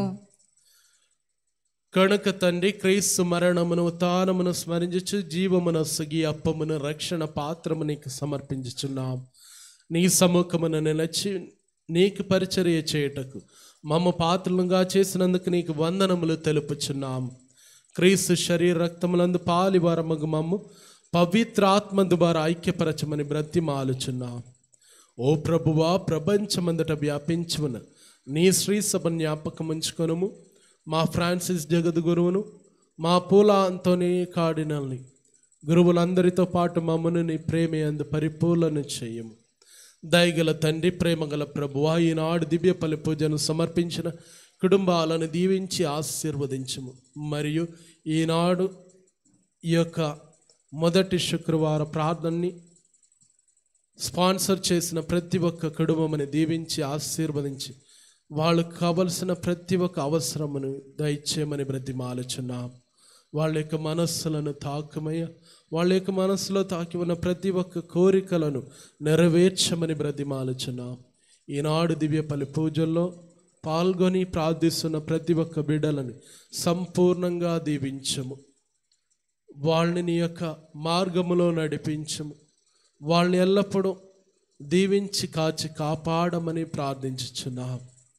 కనుక తండ్రి క్రీస్తు మరణమును ఉత్థానమును స్మరించుచు జీవమును సగి అప్పమును రక్షణ పాత్రము నీకు సమర్పించుచున్నాం నీ సముఖమును నిలచి నీకు పరిచర్య చేయుటకు మమ్మ పాత్రలుగా చేసినందుకు నీకు వందనములు తెలుపుచున్నాం క్రీస్తు శరీర రక్తములందు పాలివారమగు మమ్ము పవిత్ర ఆత్మ ద్వారా ఐక్యపరచమని బ్రతిమాలుచున్నాం ఓ ప్రభువా ప్రపంచమంతట వ్యాపించున నీ శ్రీ సభ జ్ఞాపకం ఉంచుకొనుము మా ఫ్రాన్సిస్ జగద్గురువును మా పూల అంతోని కాడినల్ని గురువులందరితో పాటు మమ్మను నీ ప్రేమ అందు పరిపూర్ణను చేయము దయగల తండ్రి ప్రేమగల ప్రభువా ఈనాడు దివ్య పలి పూజను సమర్పించిన కుటుంబాలను దీవించి ఆశీర్వదించము మరియు ఈనాడు ఈ యొక్క మొదటి శుక్రవార ప్రార్థనని స్పాన్సర్ చేసిన ప్రతి ఒక్క కుటుంబముని దీవించి ఆశీర్వదించి వాళ్ళకు కావలసిన ప్రతి ఒక్క అవసరమును దయచేయమని బ్రతిమాలుచున్నాం వాళ్ళ యొక్క మనస్సులను తాకమయ్య వాళ్ళ యొక్క మనస్సులో తాకి ఉన్న ప్రతి ఒక్క కోరికలను నెరవేర్చమని బ్రతిమాలుచున్నాం ఈనాడు దివ్యపల్లి పూజల్లో పాల్గొని ప్రార్థిస్తున్న ప్రతి ఒక్క బిడ్డలను సంపూర్ణంగా దీవించము వాళ్ళని నీ యొక్క మార్గములో నడిపించము వాళ్ళని ఎల్లప్పుడూ దీవించి కాచి కాపాడమని ప్రార్థించుచున్నాం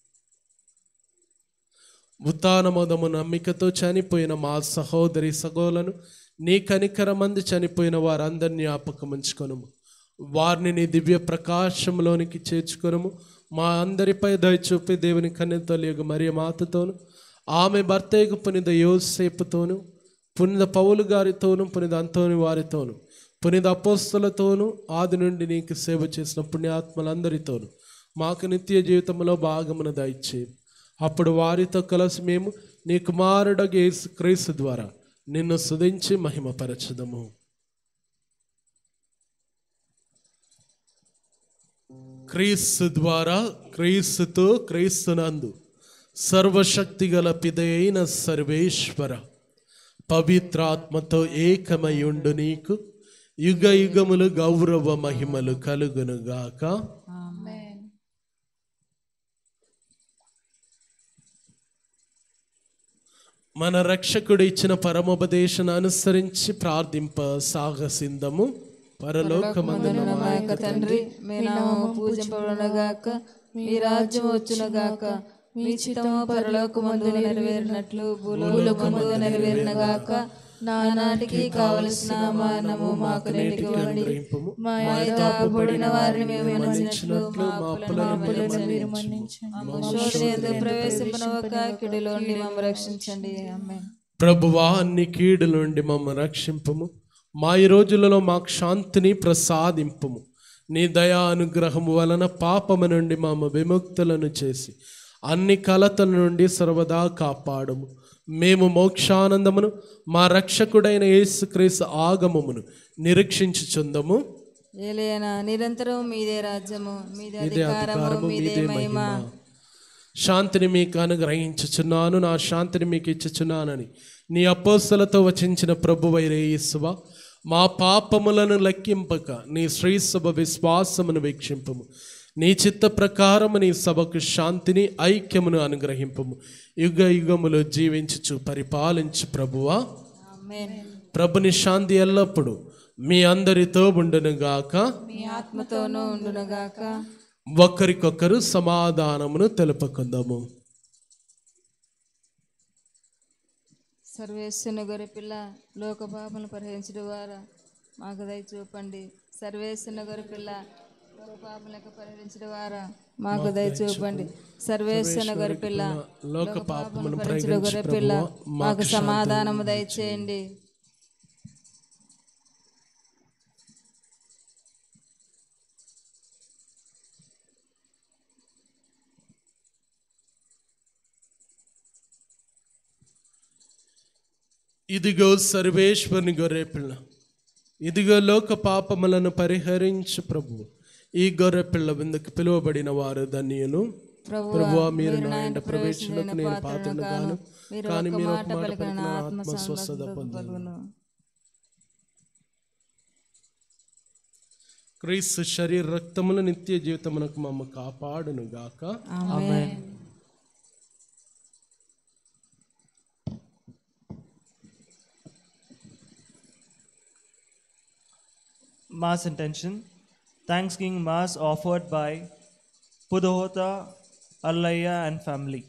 ఉత్తానమోదము నమ్మికతో చనిపోయిన మా సహోదరి సగోలను నీ కనికరమంది చనిపోయిన వారందరినీ జ్ఞాపకం ఉంచుకొనుము వారిని నీ దివ్య ప్రకాశంలోనికి చేర్చుకొనుము మా అందరిపై దయచూపి దేవుని కన్నెతలియగు మరియ మాతతోను ఆమె భర్తయ్యకు పునిద యోసేపుతోను పునిద పౌలు గారితోను పునిద అంతోని వారితోను పునిద అపోస్తులతోను ఆది నుండి నీకు సేవ చేసిన పుణ్యాత్మలందరితోను మాకు నిత్య జీవితంలో భాగమును దయచేయి అప్పుడు వారితో కలిసి మేము నీ కుమారుడగు యేసు క్రీస్తు ద్వారా నిన్ను సుధించి మహిమపరచదము క్రీస్తు ద్వారా క్రీస్తుతో క్రీస్తునందు సర్వశక్తి గల పిదయైన సర్వేశ్వర పవిత్రాత్మతో ఏకమయుండు నీకు యుగ యుగములు గౌరవ మహిమలు కలుగునుగాక మన రక్షకుడు ఇచ్చిన పరమోపదేశను అనుసరించి ప్రార్థింప సాహసిందము పరలోకమందున మా యొక్క తండ్రి మీ నామము పూజింపబడునగాక మీ రాజ్యం వచ్చునగాక మీ చిత్తము పరలోకమందు నెరవేరినట్లు భూలోకమందు నెరవేరినగాక నానాటికి కావలసిన మానము మాకు నేటికి వండి మా యొక్క పడిన వారిని మేము మన్నించినట్లు మా అప్పులను మీరు మన్నించండి శోధన ప్రవేశింపనవక కిడిలోని మమ్మ రక్షించండి ఆమేన్ ప్రభువా అన్ని కీడుల నుండి మమ్మ రక్షింపము మా ఈ రోజులలో మాకు శాంతిని ప్రసాదింపము నీ దయా అనుగ్రహము వలన పాపము నుండి మమ్మ విముక్తులను చేసి అన్ని కలతల నుండి సర్వదా కాపాడము మేము మోక్షానందమును మా రక్షకుడైన యేసుక్రీస్తు ఆగమమును నిరీక్షించుచుందము ఏలైనా నిరంతరం మీదే రాజ్యము మీదే ఇదే అధికారము అధికారము మీదే మీదే మహిమ మహిమ శాంతిని మీకు అనుగ్రహించుచున్నాను నా శాంతిని మీకు ఇచ్చుచున్నానని నీ అపోస్తలతో వచించిన ప్రభువైన యేసువ మా పాపములను లెక్కింపక నీ శ్రీసభ విశ్వాసమును వీక్షింపము నీ చిత్త ప్రకారము నీ సభకు శాంతిని ఐక్యమును అనుగ్రహింపము యుగ యుగములు జీవించుచు పరిపాలించు ప్రభువా ఆమేన్ ప్రభుని శాంతి ఎల్లప్పుడూ మీ అందరితో ఉండునుగాక మీ ఆత్మతోనూ ఉండునగాక ఒకరికొకరు సమాధానమును తెలుపుకుందాము సర్వేశ్వరుని గొర్రె పిల్ల లోక పాపలను పరిహరించడం ద్వారా మాకు దయ చూపండి సర్వేశ్వరుని గొర్రె పిల్ల లోక పాపలకు పరిహరించడం ద్వారా మాకు దయ చూపండి సర్వేశ్వరుని గొర్రె పిల్ల లోక పాపమును పరిహరించడం గొర్రె పిల్ల మాకు సమాధానము దయచేయండి ఇదిగో సర్వేశ్వరుని గొర్రె పిల్ల ఇదిగో లోక పాపములను పరిహరించు ప్రభు ఈ గొర్రె పిల్ల విందుకు పిలువబడిన వారు ధన్యులు ప్రభువా మీరు నా ఇంట ప్రవేశించడానికి నేను పాత్రను గాను కానీ మీరు ఒక మాట పలికిన నా ఆత్మ స్వస్థత పొందును క్రీస్తు శరీర రక్తములు నిత్య జీవితమునకు మమ్మ కాపాడును గాక Mass intention. Thanksgiving Mass offered by Pudohota, Allaya and family.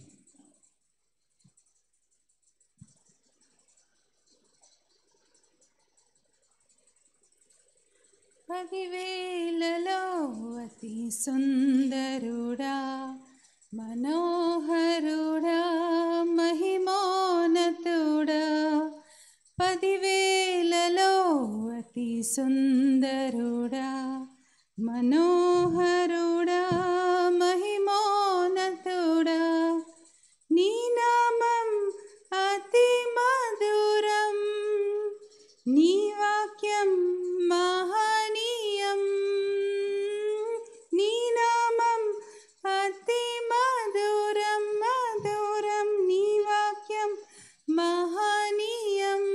పదివేలలో అతి సుందరుడా మనోహరుడా మహిమోన్నతుడా పదివేలలో అతి సుందరుడా మనోహరుడా మహిమోన్నతుడా నీ నామం అతి మధురం నీ వాక్యం మహనీయం నీ నామం అతి మధురం మధురం నీ వాక్యం మహనీయం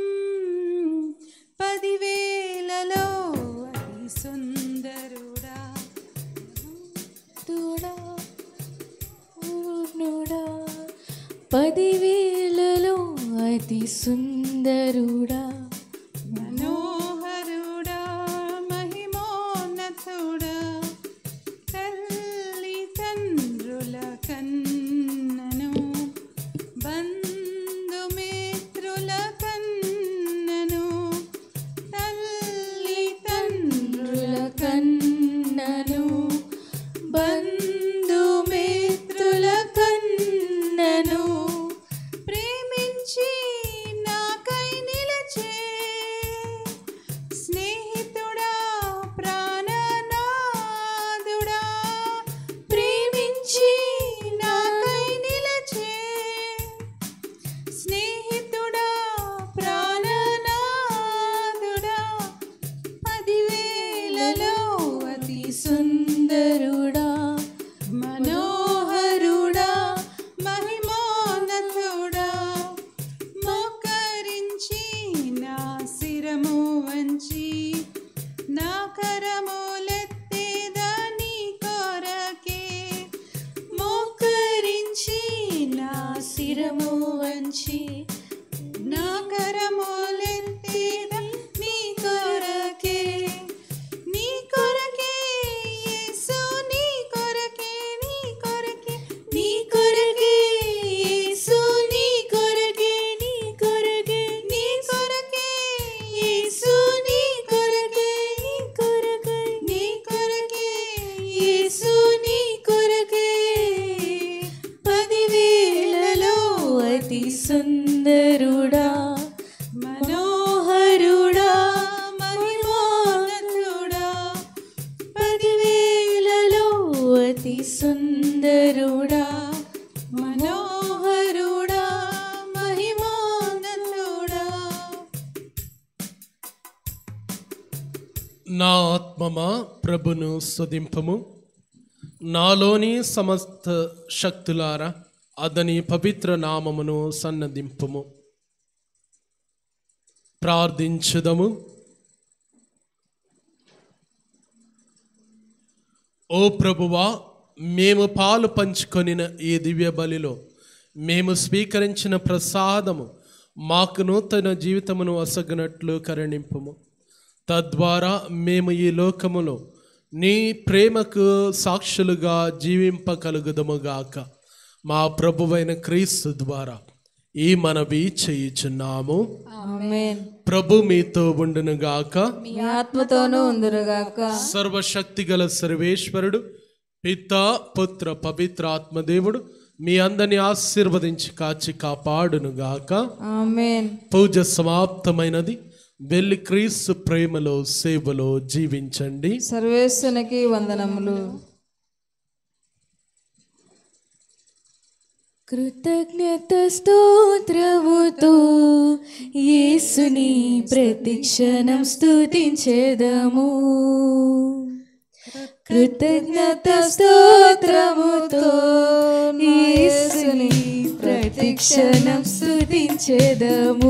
పదివేలలో అతి సుందరుడా తోడా పూర్ణుడా పదివేలలో అతి సుందరుడా మనోహరుడా మహిమోన్నతుడా తల్లి తండ్రుల కన్నను బంధుమిత్రుల కన్నను తల్లి తండ్రుల కన్నను బంధుమిత్రుల కన్నను ప్రేమించి నాకై నిలచే స్నేహితుడా ప్రాణనాథుడా ప్రేమించి నాకై నిలచే స్నేహితుడా ప్రాణనాథుడా పదివేలలో అతి సుందరుడా మనోహరుడా మహిమోన్నతుడా మోకరించి నా శిరము వంచి నా కరములెత్తేదా నీ కొరకే మోకరించి నా శిరము వంచి నా కరములెత్తేదా నీ కొరకే నీ కొరకే యేసు నీ కొరకే నీ కొరకే నీ కొరకే యేసు నీ కొరకే నీ కొరకే నీ కొరకే యేసు నీ కొరకే నీ కొరకే నీ కొరకే యేసు నీ కొరకే పదివేలలో అతి సుందరుడా మనోహరుడా మహిమోన్నతుడా పదివేలలో అతి సుందరుడా మనోహరుడా మహిమోన్నతుడా నా ఆత్మమా ప్రభును స్తుతింపము నాలోని సమస్త శక్తులారా అతని పవిత్ర నామమును సన్నదింపము ప్రార్థించుదము ఓ ప్రభువా మేము పాలు పంచుకొనిన ఈ దివ్య బలిలో మేము స్వీకరించిన ప్రసాదము మాకు నూతన జీవితమును అసగినట్లు కరుణింపుము తద్వారా మేము ఈ లోకములో నీ ప్రేమకు సాక్షులుగా జీవింపగలుగుదముగాక మా ప్రభువైన క్రీస్తు ద్వారా ఈ మనవి చేయుచున్నాము ఆమేన్ ప్రభు మీతో ఉండునుగాక మీ ఆత్మతోనూ ఉందురుగాక సర్వశక్తిగల సర్వేశ్వరుడు పిత పుత్ర పవిత్ర ఆత్మదేవుడు మీ అందరిని ఆశీర్వదించి కాచి కాపాడునుగాక ఆమేన్ పూజ సమాప్తమైనది వెళ్ళి క్రీస్తు ప్రేమలో సేవలో జీవించండి సర్వేశ్వనికి వందనములు కృతజ్ఞత స్తోత్రముతో యేసుని ప్రతిక్షణం స్తుతించేదము కృతజ్ఞత స్తోత్రముతో యేసుని ప్రతిక్షణం స్తుతించేదము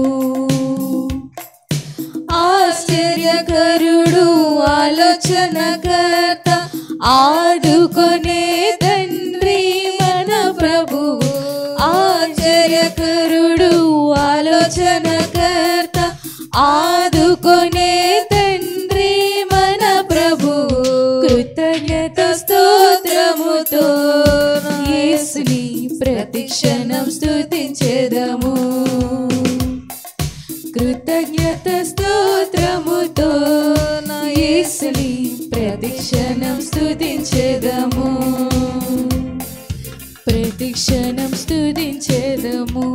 ఆశ్చర్యకరుడు ఆలోచనకర్త ఆదుకొనే తండ్రి మన ప్రభు ఆశ్చర్యకరుడు ఆలోచనకర్త ఆదుకొనే తండ్రి మన ప్రభు కృతజ్ఞత స్తోత్రముతో యేసుని ప్రతిక్షణం స్తుతించేదము కృతజ్ఞత స్తోత్రముతో నా యేసుని ప్రతిక్షణం స్తుతించేదము ప్రతిక్షణం స్తుతించేదము